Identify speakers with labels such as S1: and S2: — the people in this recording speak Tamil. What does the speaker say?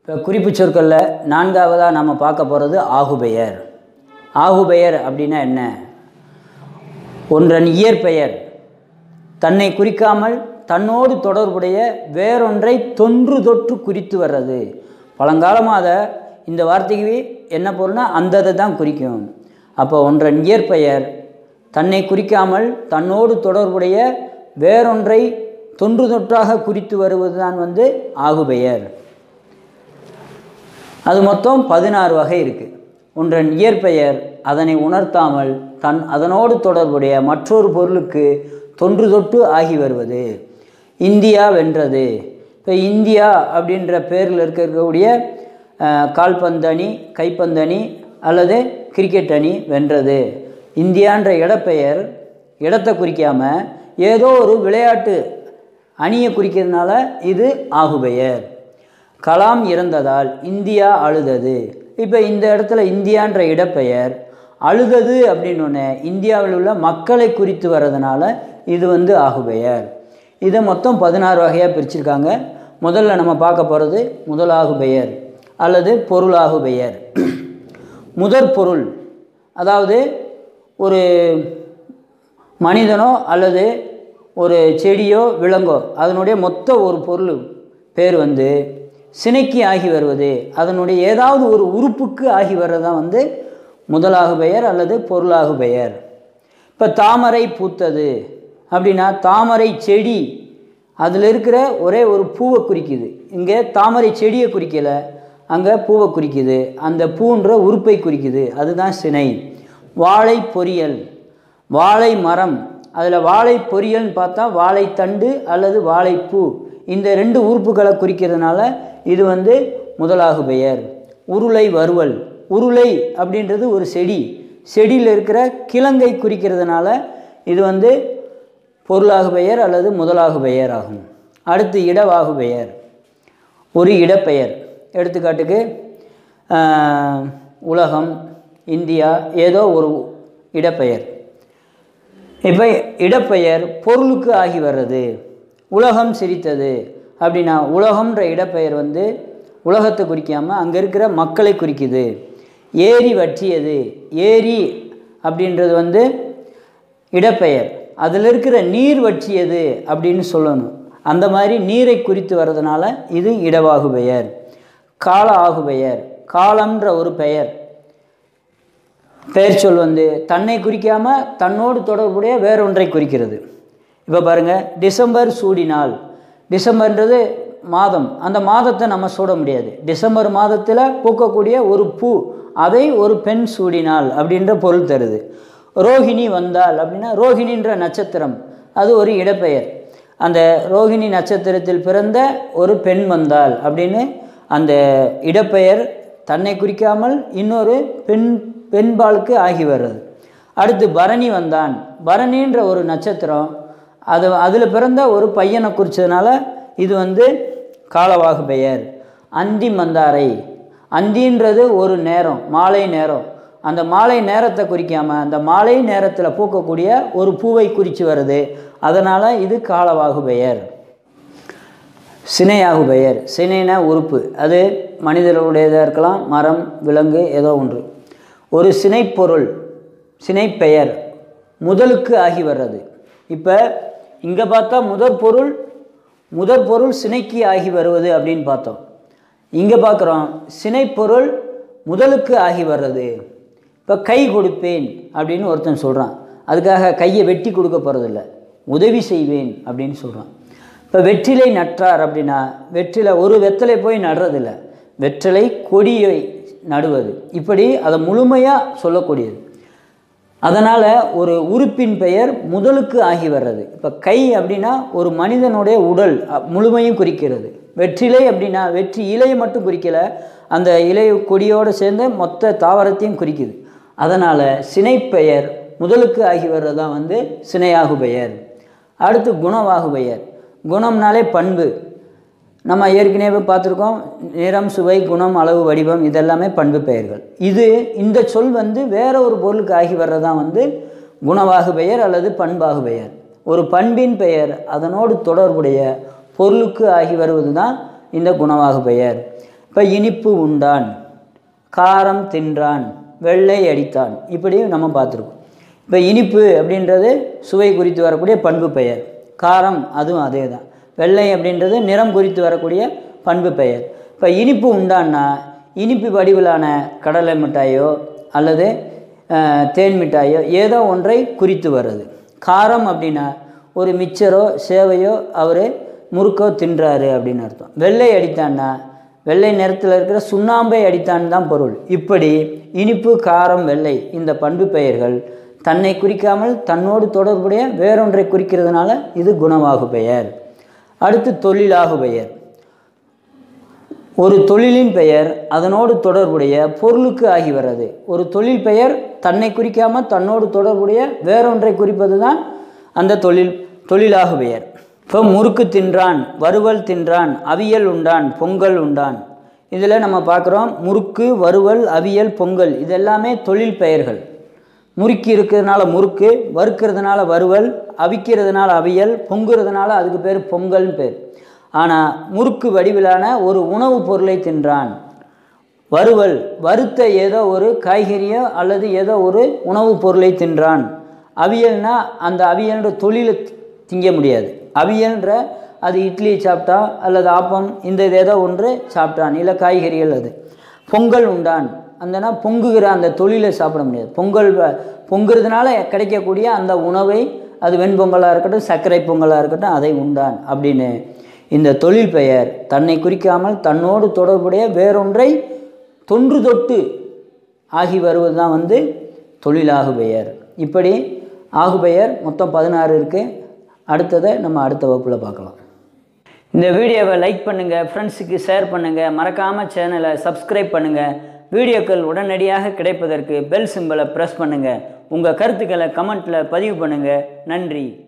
S1: இப்போ குறிப்பு சொற்களில் நான்காவதாக நம்ம பார்க்க போகிறது ஆகுபெயர் ஆகுபெயர் அப்படின்னா என்ன ஒன்றன் இயற்பெயர் தன்னை குறிக்காமல் தன்னோடு தொடர்புடைய வேறொன்றை தொன்று தொற்று குறித்து வர்றது பழங்காலமாக அதை இந்த வார்த்தைக்கு என்ன பொருள்னா அந்த இதை தான் குறிக்கும் அப்போ ஒன்றன் இயற்பெயர் தன்னை குறிக்காமல் தன்னோடு தொடர்புடைய வேறொன்றை தொன்று தொற்றாக குறித்து வருவது தான் வந்து ஆகுபெயர் அது மொத்தம் பதினாறு வகை இருக்குது ஒன்றன் இயற்பெயர் அதனை உணர்த்தாமல் தன் அதனோடு தொடர்புடைய மற்றொரு பொருளுக்கு தொன்று தொட்டு ஆகி வருவது இந்தியா வென்றது இப்போ இந்தியா அப்படின்ற பேரில் இருக்கக்கூடிய அஹ், கால்பந்தணி கைப்பந்தணி அல்லது கிரிக்கெட் அணி வென்றது இந்தியான்ற இடப்பெயர் இடத்தை குறிக்காமல் ஏதோ ஒரு விளையாட்டு அணியை குறிக்கிறதுனால இது ஆகுபெயர் கலாம் இறந்ததால் இந்தியா அழுதது இப்போ இந்த இடத்துல இந்தியான்ற இடப்பெயர் அழுதது அப்படின்னு ஒன்று இந்தியாவில் உள்ள மக்களை குறித்து வர்றதுனால இது வந்து ஆகுபெயர் இதை மொத்தம் பதினாறு வகையாக பிரிச்சிருக்காங்க முதல்ல நம்ம பார்க்க போகிறது முதலாகு பெயர் அல்லது பொருளாகு பெயர் முதற் பொருள் அதாவது ஒரு மனிதனோ அல்லது ஒரு செடியோ விலங்கோ அதனுடைய மொத்த ஒரு பொருள் பேர் வந்து சினைக்கு ஆகி வருவது அதனுடைய ஏதாவது ஒரு உறுப்புக்கு ஆகி வர்றது தான் வந்து முதலாகு பெயர் அல்லது பொருளாகு பெயர் இப்போ தாமரை பூத்தது அப்படின்னா தாமரை செடி அதில் இருக்கிற ஒரே ஒரு பூவை குறிக்குது இங்கே தாமரை செடியை குறிக்கலை அங்கே பூவை குறிக்குது அந்த பூன்ற உறுப்பை குறிக்குது அதுதான் சினை வாழை பொரியல் வாழை மரம் அதில் வாழை பொரியல்னு பார்த்தா வாழைத்தண்டு அல்லது வாழைப்பூ இந்த ரெண்டு உறுப்புகளை குறிக்கிறதுனால இது வந்து முதலாகு பெயர் உருளை வறுவல் உருளை அப்படின்றது ஒரு செடி செடியில் இருக்கிற கிழங்கை குறிக்கிறதுனால இது வந்து பொருளாகு பெயர் அல்லது முதலாகு பெயர் ஆகும் அடுத்து இடவாகு பெயர் ஒரு இடப்பெயர் எடுத்துக்காட்டுக்கு ஆஹ், உலகம் இந்தியா ஏதோ ஒரு இடப்பெயர் இப்போ இடப்பெயர் பொருளுக்கு ஆகி வர்றது உலகம் சிரித்தது அப்படின்னா உலகம்ன்ற இடப்பெயர் வந்து உலகத்தை குறிக்காமல் அங்கே இருக்கிற மக்களை குறிக்குது ஏரி வற்றியது ஏரி அப்படின்றது வந்து இடப்பெயர் அதில் இருக்கிற நீர் வற்றியது அப்படின்னு சொல்லணும் அந்த மாதிரி நீரை குறித்து வர்றதுனால இது இடவாகு பெயர் கால ஆகு பெயர் காலம்ன்ற ஒரு பெயர் பெயர் சொல் வந்து தன்னை குறிக்காம தன்னோடு தொடர்புடைய வேறொன்றை குறிக்கிறது இப்போ பாருங்க டிசம்பர் சூடினால் டிசம்பர்ன்றது மாதம் அந்த மாதத்தை நம்ம சூட முடியாது டிசம்பர் மாதத்தில் பூக்கக்கூடிய ஒரு பூ அதை ஒரு பெண் சூடினால் அப்படின்ற பொருள் தருது ரோஹிணி வந்தால் அப்படின்னா ரோஹிணின்ற நட்சத்திரம் அது ஒரு இடப்பெயர் அந்த ரோஹிணி நட்சத்திரத்தில் பிறந்த ஒரு பெண் வந்தால் அப்படின்னு அந்த இடப்பெயர் தன்னை குறிக்காமல் இன்னொரு பெண் பெண்பாலுக்கு ஆகி வர்றது அடுத்து பரணி வந்தான் பரணின்ற ஒரு நட்சத்திரம் அது அதில் பிறந்த ஒரு பையனை குறித்ததுனால இது வந்து காலவாகு பெயர் அந்தி மந்தாரை அந்தின்றது ஒரு நேரம் மாலை நேரம் அந்த மாலை நேரத்தை குறிக்காமல் அந்த மாலை நேரத்தில் பூக்கக்கூடிய ஒரு பூவை குறித்து வருது அதனால் இது காலவாகு பெயர் சினையாகு பெயர் சினைனா உறுப்பு அது மனிதர்களுடையதாக இருக்கலாம் மரம் விலங்கு ஏதோ ஒன்று ஒரு சினைப்பொருள் சினைப்பெயர் முதலுக்கு ஆகி வர்றது இப்போ இங்கே பார்த்தா முதற் பொருள் முதற் பொருள் சினைக்கு ஆகி வருவது அப்படின்னு பார்த்தோம் இங்கே பார்க்குறோம் சினைப்பொருள் முதலுக்கு ஆகி வர்றது இப்போ கை கொடுப்பேன் அப்படின்னு ஒருத்தன் சொல்கிறான் அதுக்காக கையை வெட்டி கொடுக்க போகிறதில்ல உதவி செய்வேன் அப்படின்னு சொல்கிறான் இப்போ வெற்றிலை நட்டார் அப்படின்னா வெற்றிலை ஒரு வெத்தலை போய் நடுறதில்ல வெற்றிலை கொடியை நடுவது இப்படி அதை முழுமையாக சொல்லக்கூடியது அதனால் ஒரு உறுப்பின் பெயர் முதலுக்கு ஆகி வர்றது இப்போ கை அப்படின்னா ஒரு மனிதனுடைய உடல் அ- முழுமையும் குறிக்கிறது வெற்றிலை அப்படின்னா வெற்றி இலையை மட்டும் குறிக்கலை அந்த இலை கொடியோடு சேர்ந்து மொத்த தாவரத்தையும் குறிக்குது அதனால் சினைப்பெயர் முதலுக்கு ஆகி வர்றது தான் வந்து சினையாகு பெயர் அடுத்து குணவாகு பெயர் குணம்னாலே பண்பு நம்ம ஏற்கனவே பார்த்துருக்கோம் நிறம் சுவை குணம் அளவு வடிவம் இதெல்லாமே பண்பு பெயர்கள் இது இந்த சொல் வந்து வேற ஒரு பொருளுக்கு ஆகி வர்றதான் வந்து குணவாகு பெயர் அல்லது பண்பாகு பெயர் ஒரு பண்பின் பெயர் அதனோடு தொடர்புடைய பொருளுக்கு ஆகி வருவது தான் இந்த குணவாகு பெயர் இப்போ இப்போ இனிப்பு உண்டான் காரம் தின்றான் வெள்ளை அடித்தான் இப்படி நம்ம பார்த்துருக்கோம் இப்போ இனிப்பு அப்படின்றது சுவை குறித்து வரக்கூடிய பண்பு பெயர் காரம் அதுவும் அதே தான் வெள்ளை அப்படின்றது நிறம் குறித்து வரக்கூடிய பண்பு பெயர் இப்போ இனிப்பு உண்டான்னா இனிப்பு வடிவிலான கடலை மிட்டாயோ அல்லது அஹ், தேன் மிட்டாயோ ஏதோ ஒன்றை குறித்து வருது காரம் அப்படின்னா ஒரு மிச்சரோ சேவையோ அவர் முறுக்கோ தின்றாரு அப்படின்னு அர்த்தம் வெள்ளை அடித்தான்னா வெள்ளை நிறத்தில் இருக்கிற சுண்ணாம்பை அடித்தான் தான் பொருள் இப்படி இனிப்பு காரம் வெள்ளை இந்த பண்பு பெயர்கள் தன்னை குறிக்காமல் தன்னோடு தொடர்புடைய வேறொன்றை குறிக்கிறதுனால இது குணவாகு பெயர் அடுத்து தொழிலாகு பெயர் ஒரு தொழிலின் பெயர் அதனோடு தொடர்புடைய பொருளுக்கு ஆகி வர்றது ஒரு தொழில் பெயர் தன்னை குறிக்காமல் தன்னோடு தொடர்புடைய வேறொன்றை குறிப்பது தான் அந்த தொழில் தொழிலாகு பெயர் இப்போ முறுக்கு தின்றான் வறுவல் தின்றான் அவியல் உண்டான் பொங்கல் உண்டான் இதில் நம்ம பார்க்குறோம் முறுக்கு வறுவல் அவியல் பொங்கல் இது எல்லாமே தொழில் பெயர்கள் முறுக்கி இருக்கிறதுனால முறுக்கு வறுக்கிறதுனால வறுவல் அவிக்கிறதுனால அவியல் பொங்குறதுனால அதுக்கு பேர் பொங்கல்னு பேர் ஆனால் முறுக்கு வடிவிலான ஒரு உணவுப் பொருளை தின்றான் வறுவல் வறுத்த ஏதோ ஒரு காய்கறியோ அல்லது ஏதோ ஒரு உணவுப் பொருளை தின்றான் அவியல்னா அந்த அவியல்ன்ற தொழிலை திங்க முடியாது அவியல்ன்ற அது இட்லியை சாப்பிட்டா அல்லது ஆப்பம் இந்த இது ஏதோ ஒன்று சாப்பிட்டான் இல்லை காய்கறிகள் அது பொங்கல் உண்டான் அந்தனா பொங்குகிற அந்த தொழிலை சாப்பிட முடியாது பொங்கல் வ- பொங்குறதுனால கிடைக்கக்கூடிய அந்த உணவை அது வெண்பொங்கலாக இருக்கட்டும் சர்க்கரை பொங்கலாக இருக்கட்டும் அதை உண்டான் அப்படின்னு இந்த தொழில் பெயர் தன்னை குறிக்காமல் தன்னோடு தொடர்புடைய வேறொன்றை தொன்று தொட்டு ஆகி வருவது தான் வந்து தொழிலாகு பெயர் இப்படி ஆகு பெயர் மொத்தம் பதினாறு இருக்குது அடுத்ததை நம்ம அடுத்த வகுப்பில் பார்க்கலாம் இந்த வீடியோவை லைக் பண்ணுங்கள் ஃப்ரெண்ட்ஸுக்கு ஷேர் பண்ணுங்கள் மறக்காமல் சேனலை சப்ஸ்கிரைப் பண்ணுங்கள் வீடியோக்கள் உடனடியாக கிடைப்பதற்கு பெல் சிம்பலை ப்ரெஸ் பண்ணுங்கள் உங்கள் கருத்துக்களை கமெண்ட்டில் பதிவு பண்ணுங்கள் நன்றி